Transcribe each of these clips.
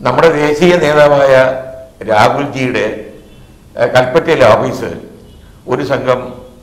നമ്മുടെ ദേശീയ നേതാവായ രാഹുൽജിയുടെ ഏഹ്, കൽപ്പറ്റയിലെ ഓഫീസ് ഒരു സംഘം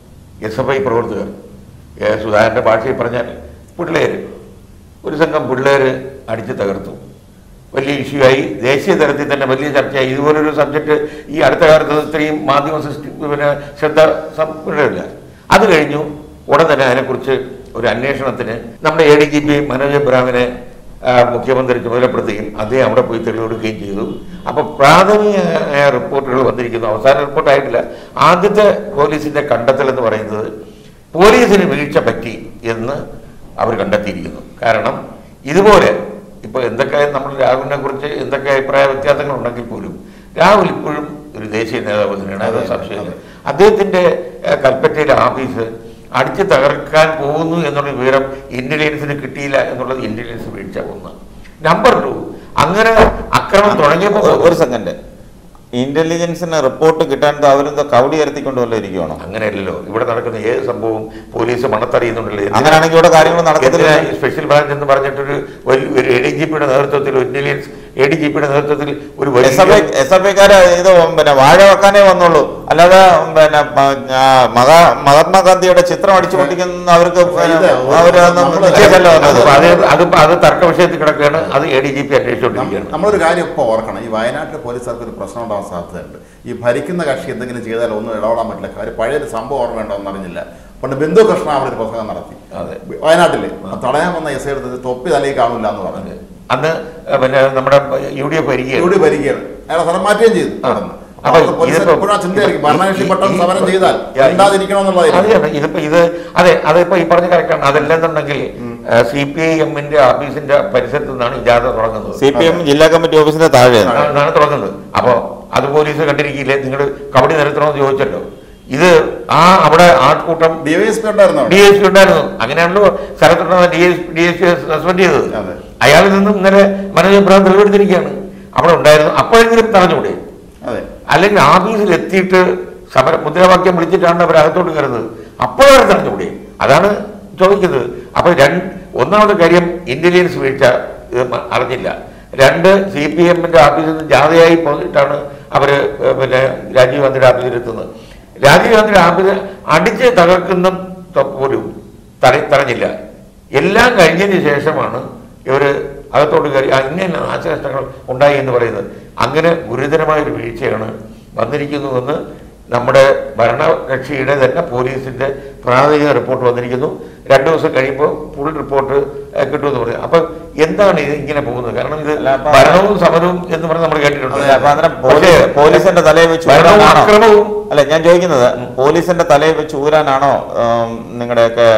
എസ് എഫ് ഐ പ്രവർത്തകർ ഏഹ്, സുധാകരൻ്റെ ഭാഷയിൽ പറഞ്ഞാൽ പിള്ളേർ ഒരു സംഘം പിള്ളേർ അടിച്ച് തകർത്തു വലിയ ഇഷ്യൂ ആയി ദേശീയ തലത്തിൽ തന്നെ വലിയ ചർച്ചയായി ഇതുപോലൊരു സബ്ജക്റ്റ് ഈ അടുത്ത കാലത്ത് ഇത്രയും മാധ്യമ സൃഷ്ടി പിന്നെ ശ്രദ്ധ സംഭവമില്ല അത് കഴിഞ്ഞു ഉടൻ തന്നെ അതിനെക്കുറിച്ച് ഒരു അന്വേഷണത്തിന് നമ്മുടെ A D G P Manoj എബ്രാമിനെ ആ, മുഖ്യമന്ത്രി ചുമതലപ്പെടുത്തുകയും അദ്ദേഹം അവിടെ പോയി തെളിവെടുക്കുകയും ചെയ്തു അപ്പോൾ പ്രാഥമിക റിപ്പോർട്ടുകൾ വന്നിരിക്കുന്നു അവസാന റിപ്പോർട്ടായിട്ടില്ല ആദ്യത്തെ പോലീസിന്റെ കണ്ടെത്തൽ എന്ന് പറയുന്നത് പോലീസിന് വീഴ്ച പറ്റി എന്ന് അവർ കണ്ടെത്തിയിരിക്കുന്നു കാരണം ഇതുപോലെ ഇപ്പോൾ എന്തൊക്കെ നമ്മൾ രാഹുലിനെ കുറിച്ച് എന്തൊക്കെ അഭിപ്രായ വ്യത്യാസങ്ങൾ ഉണ്ടെങ്കിൽ പോലും രാഹുൽ ഇപ്പോഴും ഒരു ദേശീയ നേതാവ് തന്നെയാണ് അത് സംശയമില്ല അദ്ദേഹത്തിന്റെ ഏഹ്, കൽപ്പറ്റയിലെ ഓഫീസ് അടിച്ചു തകർക്കാൻ പോകുന്നു എന്നുള്ള വിവരം ഇന്റലിജൻസിന് കിട്ടിയില്ല എന്നുള്ളത് ഇന്റലിജൻസ് വീഴ്ച ഒന്ന് നമ്പർ ടു അങ്ങനെ അക്രമം തുടങ്ങിയപ്പോൾ ഒരു- ഒരു സെക്കൻഡ് ഇന്റലിജൻസിന് റിപ്പോർട്ട് കിട്ടാൻ അവരെന്തോ കവടി ഉയർത്തിക്കൊണ്ട് വല്ല ഇരിക്കുവാണോ അങ്ങനെയല്ലല്ലോ ഇവിടെ നടക്കുന്ന ഏത് സംഭവവും പോലീസ് മണത്തറിയുന്നുണ്ടല്ലോ എന്തിനാ- അങ്ങനെയാണെങ്കിൽ ഇവിടെ കാര്യങ്ങൾ നടക്കത്തില്ല എന്തിനാ ഈ സ്പെഷ്യൽ ബ്രാഞ്ച് എന്ന് പറഞ്ഞിട്ടൊരു വലിയ ഒരു എ ഡി ജി പിയുടെ നേതൃത്വത്തിൽ ഒരു ഇന്റലിജൻസ് എ ഡി ജി പിയുടെ നേതൃത്വത്തിൽ ഒരു എസ് എഫ് ഐ വലിയ എസ് എഫ് ഐക്കാര് ഇത് പിന്നെ വാഴ വെക്കാനേ വന്നുള്ളൂ അല്ലാതെ പിന്നെ മ- ആ, മഹാ മഹാത്മാഗാന്ധിയുടെ ചിത്രം അടിച്ചു പൊട്ടിക്കുന്ന അവർക്ക് ഇത് അവരൊന്നും നമ്മള് നിശ്ചയമല്ല വന്നത് അപ്പൊ അത് അത് അത് തർക്ക വിഷയത്തിൽ കിടക്കുകയാണ് അത് എ ഡി ജി പി അന്വേഷിച്ചുകൊണ്ടിരിക്കുകയാണ് നമ്മളൊരു കാര്യം ഇപ്പോൾ ഓർക്കണം ഈ വയനാട്ടിൽ പോലീസുകാർക്ക് ഒരു പ്രശ്നം ഉണ്ടാവാൻ സാധ്യതയുണ്ട് ഈ ഭരിക്കുന്ന കക്ഷി എന്തെങ്കിലും ചെയ്താൽ ഒന്നും ഇടപെടാൻ പറ്റില്ല കാര്യം പഴയൊരു സംഭവം ഓർമ്മയുണ്ടോ എന്നറിഞ്ഞില്ല പണ്ട് ബിന്ദു കൃഷ്ണ അവിടെ ഒരു പ്രസംഗം നടത്തി അതെ. വയനാട്ടില് തടയാൻ വന്ന എസ് എടുത്തത് തൊപ്പി തലയിൽ കാണില്ല എന്ന് പറഞ്ഞു അന്ന് പിന്നെ നമ്മുടെ യു ഡി എഫ് ഭരിക്കുകയാണ് ഇവിടെ ഭരിക്കുകയാണ് അയാളെ സ്ഥലം മാറ്റുകയും ചെയ്തു അവിടുന്ന്. അപ്പൊ അപ്പൊ പോലീസ് ഇതിപ്പോ- എപ്പോഴും ആ ചിന്തയായിരിക്കും ഭരണകക്ഷി പെട്ടെന്ന് ഈ- സമരം ചെയ്താൽ ഈ- ഉണ്ടാതിരിക്കണം എന്നുള്ളതായിരിക്കും അതെയാണ് ഇതിപ്പോ ഇത് അതെ അതിപ്പോ ഈ പറഞ്ഞ കറക്റ്റാണ് അതല്ലെന്നുണ്ടെങ്കിൽ സി പി ഐ എമ്മിന്റെ ഓഫീസിന്റെ പരിസരത്ത് നിന്നാണ് ഈ ജാഥ തുടങ്ങുന്നത് സി പി എം ജില്ലാ കമ്മിറ്റി ഓഫീസിന്റെ താഴെയാണ് ആണ് തുടങ്ങുന്നത് അപ്പോ അത് പോലീസ് കണ്ടിരിക്കില്ലേ നിങ്ങൾ കബഡി നിരത്തണമെന്ന് ചോദിച്ചല്ലോ ഇത് ആ അവിടെ ആൾക്കൂട്ടം ഡിവൈഎസ്പി ഉണ്ടായിരുന്നു ഡി അവിടെ എസ് പി ഉണ്ടായിരുന്നു അങ്ങനെയാണല്ലോ സ്ഥലത്തുള്ള D S D S P suspend ചെയ്തത് അതെ. അയാളിൽ നിന്നും ഇന്നലെ മനോജ് എബ്രാഹിം തെളിവെടുത്തിരിക്കുകയാണ് അവിടെ ഉണ്ടായിരുന്നു അപ്പോഴെങ്കിലും തടഞ്ഞുകൂടെ അതെ അല്ലെങ്കിൽ ആഫീസിൽ എത്തിയിട്ട് സമര മുദ്രാവാക്യം വിളിച്ചിട്ടാണ് അവർ അകത്തോട്ട് കയറുന്നത് അപ്പോഴവർ തടഞ്ഞുകൂടെ അതാണ് ചോദിക്കുന്നത് അപ്പൊ രണ്ട് ഒന്നാമത്തെ കാര്യം ഇന്റലിജൻസ് വീഴ്ച ഇത് മ- അറിഞ്ഞില്ല രണ്ട് സി പി എമ്മിന്റെ ഓഫീസിൽ നിന്ന് ജാഥയായി പോയിട്ടാണ് അവര് ഏഹ് പിന്നെ രാജീവ് ഗാന്ധിയുടെ ഓഫീസിൽ എത്തുന്നത് രാജീവ് ഗാന്ധിയുടെ ഓഫീസിൽ അടിച്ച് തകർക്കുന്ന ത- പോലും തട തടഞ്ഞില്ല എല്ലാം കഴിഞ്ഞതിന് ശേഷമാണ് ഇവര് അകത്തോട്ട് കയറി ആ ഇന്ന ഇന്ന നാശനഷ്ടങ്ങൾ ഉണ്ടായി എന്ന് പറയുന്നത് അങ്ങനെ ഗുരുതരമായ ഒരു വീഴ്ചയാണ് വന്നിരിക്കുന്നുവെന്ന് നമ്മുടെ ഭരണകക്ഷിയുടെ തന്നെ പോലീസിന്റെ പ്രാഥമിക റിപ്പോർട്ട് വന്നിരിക്കുന്നു രണ്ടു ദിവസം കഴിയുമ്പോൾ ഫുൾ റിപ്പോർട്ട് ഏഹ്, കിട്ടുമെന്ന് പറഞ്ഞു അപ്പൊ എന്താണ് ഇത് ഇങ്ങനെ പോകുന്നത് കാരണം ഇത് അല്ല, അപ്പൊ- ഭരണവും സമരവും എന്ന് പറഞ്ഞ് നമ്മൾ കേട്ടിട്ടുണ്ട് അതെ, അപ്പൊ അന്നേരം പക്ഷേ, പോലീസ് പോലീസിന്റെ തലയിൽ വെച്ച് ഭരണവും ഊരാനാണോ? അക്രമവും അല്ല ഞാൻ ചോദിക്കുന്നത് പോലീസിന്റെ തലയിൽ വെച്ച് ഊരാനാണോ ഉം, നിങ്ങളുടെയൊക്കെ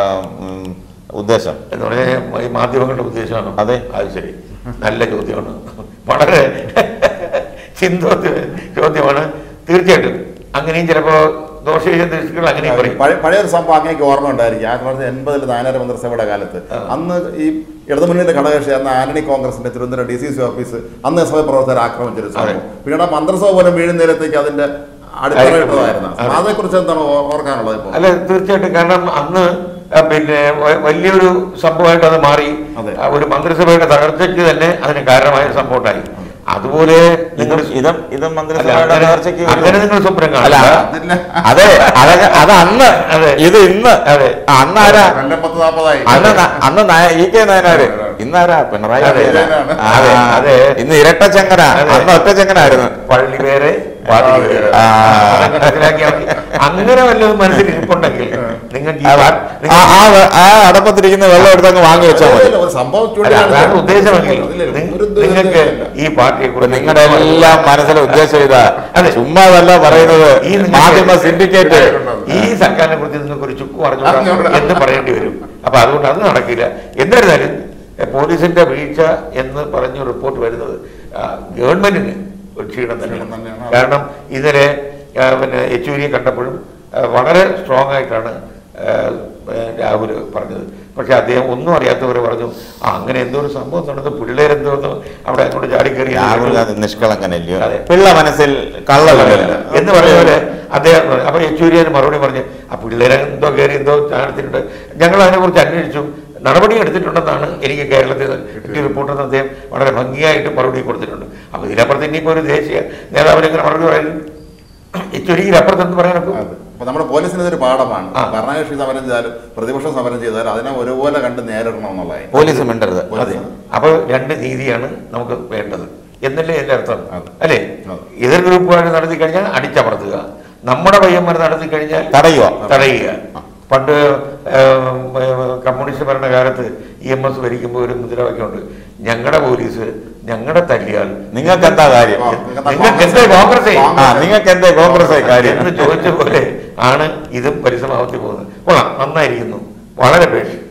ഉം, ഉദ്ദേശം എന്ന് പറഞ്ഞാൽ ഈ മാധ്യമങ്ങളുടെ ഉദ്ദേശമാണ് അതെ. അത് ശരി നല്ല ചോദ്യമാണ് വളരെ ചിന്തോദ്യ ചോദ്യമാണ് തീർച്ചയായിട്ടും അങ്ങനെയും ചിലപ്പോ ദോഷ ദൃഷ്ടികൾ അങ്ങനെയും പറയും പഴയ പഴയൊരു സംഭവം അങ്ങേക്ക് ഓർമ്മ ഉണ്ടായിരിക്കും ആയിരത്തി തൊള്ളായിരത്തി എൺപതിൽ നായനാർ മന്ത്രിസഭയുടെ കാലത്ത് ആ. അന്ന് ഈ ഇടതുമുന്നണിയുടെ ഘടകകക്ഷി അന്ന് ആന്റണി കോൺഗ്രസിന്റെ Thiruvananthapuram D C C office അന്ന് എസ് എഫ് ഐ പ്രവർത്തകർ ആക്രമിച്ചൊരു സംഭവം പിന്നീട് ആ മന്ത്രിസഭ പോലും വീഴുന്നേരത്തേക്ക് അതിന്റെ അടിത്തറ ഇട്ടതായിരുന്നു അതെ. അതേക്കുറിച്ച് എന്താണ് ഓ- ഓർക്കാനുള്ളത് ഇപ്പോൾ അല്ല തീർച്ചയായിട്ടും കാരണം അന്ന് ആ, പിന്നെ വ- വലിയൊരു സംഭവമായിട്ട് അത് മാറി അതെ. ആ, ഒരു മന്ത്രിസഭയുടെ തകർച്ചയ്ക്ക് തന്നെ അതിന് കാരണമായ ഒരു സംഭവം ഉണ്ടായി അതുപോലെ നിങ്ങൾ ഇതും ഇതും ഇതും അല്ല, മന്ത്രിസഭയുടെ അങ്ങനെ- തകർച്ചയ്ക്ക് ഒരു- അങ്ങനെ നിങ്ങൾ സ്വപ്നം അല്ല കാണില്ല അതില്ല. അതെ അത് അത് അന്ന് അതെ. ഇത് ഇന്ന് അതെ. അന്ന് ആരാ രണ്ടേ പത്ത് നാൽപ്പതായി അന്ന് ന- അന്ന് നയ- ഇ കെ നയനാര് ഇന്നാരാ പിണറായി അതെ, വിജയനാ. അതെ. അതെ അതെ. ഇന്ന് ഇരട്ട ചെങ്കന അതെ. അന്ന് ഒറ്റ ചെങ്കനായിരുന്നു പള്ളി പേര് പാതിരി പേര്. ആ. അതങ്ങ് മനസ്സിലാക്കിയാൽ മതി. അങ്ങനെ വല്ലതും മനസ്സിൽ ഇരിപ്പുണ്ടെങ്കിൽ നിങ്ങൾക്ക് ഈ ആ പാ- ആ നിങ്ങൾ- ആ വെ- ആ അടപ്പത്തിരിക്കുന്ന വെള്ളം എടുത്ത് അങ്ങ് വാങ്ങി വെച്ചാൽ മതി ഒരു സംഭവം അല്ല, ചൂണ്ടിക്കാണിച്ചാൽ അതാണ് ഉദ്ദേശമെങ്കിൽ ഇല്ല, ഇല്ല, നി- ഒരു നിങ്ങൾക്ക് ഉദ്ദേശമില്ല. ഈ പാർട്ടിയെ ഇപ്പൊ കുറിച്ച് നിങ്ങളുടെ എല്ലാം മനസ്സിൽ ഉദ്ദേശം ഇതാ അതെ. ചുമ്മാതല്ല പറയുന്നത് ഈ നിങ്ങൾക്ക് മാധ്യമ സിൻഡിക്കേറ്റ് ഈ സർക്കാരിനെ കുറിച്ച് നിങ്ങൾക്ക് ഒരു ചുക്കും അറിഞ്ഞൂടാ അറിഞ്ഞൂടാ. എന്ന് പറയേണ്ടി വരും അപ്പൊ അതുകൊണ്ട് അത് നടക്കില്ല എന്നിരുന്നാലും എ, പോലീസിന്റെ വീഴ്ച എന്ന് പറഞ്ഞ് റിപ്പോർട്ട് വരുന്നത് ആ, ഗവൺമെന്റിന് ഒരു ക്ഷീണം തന്നെയാണ് ക്ഷീണം തന്നെയാണ്. കാരണം ഇന്നലെ ആ, പിന്നെ യെച്ചൂരിയെ കണ്ടപ്പോഴും ആ, വളരെ സ്ട്രോങ് ആയിട്ടാണ് ആ, ഏ, രാഹുൽ പറഞ്ഞത് പക്ഷെ അദ്ദേഹം ഒന്നും അറിയാത്തവർ പറഞ്ഞു ആ അങ്ങനെ എന്തോ ഒരു സംഭവം നടന്നു പിള്ളേരെന്തോന്ന് അവിടെ അങ്ങോട്ട് ചാടിക്കറി രാഹുൽ ഗാന്ധി നിഷ്കളങ്കനല്ലയോ അതെ. പിള്ള മനസ്സിൽ കള്ളവില്ല എന്ന് പറഞ്ഞ പോലെ അദ്ദേഹം അപ്പൊ യെച്ചൂരിയന് മറുപടി പറഞ്ഞ് ആ പിള്ളേരെ എന്തോ കയറി എന്തോ ചാനത്തിലുണ്ട് ഞങ്ങൾ അതിനെക്കുറിച്ച് അന്വേഷിച്ചു നടപടി എടുത്തിട്ടുണ്ടെന്നാണ് എനിക്ക് കേരളത്തിൽ കിട്ടിയ റിപ്പോർട്ടെന്ന് അദ്ദേഹം വളരെ ഭംഗിയായിട്ട് മറുപടി കൊടുത്തിട്ടുണ്ട് അപ്പോൾ ഇതിനപ്പുറത്ത് ഇനിയിപ്പോൾ ഒരു ദേശീയ നേതാവിനെങ്ങനെ മറുപടി പറയുന്നു ചുരുങ്ങിയിലപ്പുറത്ത് എന്ത് പറയാനൊക്കെ അതെ. അപ്പൊ നമ്മുടെ പോലീസിന് ഇതൊരു പാഠമാണ് ആ. ഭരണകക്ഷി സമരം ചെയ്താലും പ്രതിപക്ഷം സമരം ചെയ്താലും അതിനെ ഒരുപോലെ കണ്ട് നേരിടണം എന്നുള്ളതായി പോലീസ് മിണ്ടരുത് അതെ അപ്പോൾ രണ്ട് നീതിയാണ് നമുക്ക് വേണ്ടത് എന്നല്ലേ എൻ്റെ അർത്ഥം അതെ. അല്ലേ അതെ. എതിർ ഗ്രൂപ്പുകാർ നടത്തി കഴിഞ്ഞാൽ അടിച്ചമർത്തുക നമ്മുടെ പയ്യന്മാർ നടത്തി കഴിഞ്ഞാൽ തടയുക തടയുക പണ്ട് ഏം, ഏം, കമ്മ്യൂണിസ്റ്റ് ഭരണകാലത്ത് ഇ എം എസ് ഭരിക്കുമ്പോൾ ഒരു മുദ്രാവാക്യമുണ്ട് ഞങ്ങളുടെ പോലീസ് ഞങ്ങളുടെ തല്ലിയാൽ നിങ്ങൾക്ക് എന്താ കാര്യം നിങ്ങൾക്ക് എന്താ കോൺഗ്രസേ ആ നിങ്ങൾക്ക് എന്താ കോൺഗ്രസ് കാര്യം എന്ന് ചോദിച്ച പോലെ ആണ് ഇതും പരിസമാവത്തിൽ പോകുന്നത് കൊള്ളാം നന്നായിരിക്കുന്നു വളരെ പേഷ്